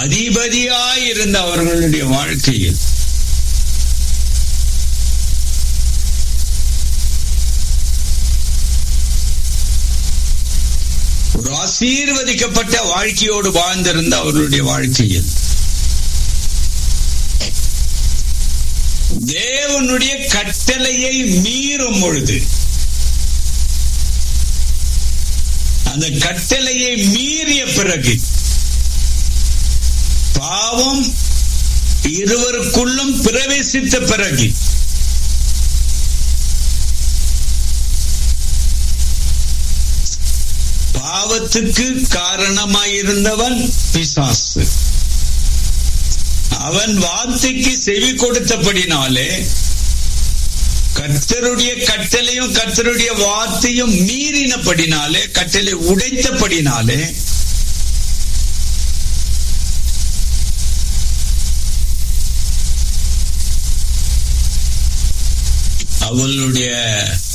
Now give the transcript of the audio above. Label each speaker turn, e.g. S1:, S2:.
S1: அதிபதியாயிருந்த அவர்களுடைய வாழ்க்கையில் ஒரு ஆசீர்வதிக்கப்பட்ட வாழ்க்கையோடு வாழ்ந்திருந்த அவர்களுடைய வாழ்க்கையில் தேவனுடைய கட்டளையை மீறும் பொழுது அந்த கட்டளையை மீறிய பிறகு பாவம் இருவருக்குள்ளும் பிரவேசித்த பிறகு பாவத்துக்கு காரணமாயிருந்தவன் பிசாசு அவன் வார்த்தைக்கு செவி கொடுத்தபடினாலே கர்த்தருடைய கட்டளையும் கர்த்தருடைய வார்த்தையும் மீறினபடினாலே கட்டளை உடைத்தபடினாலே அவளுடைய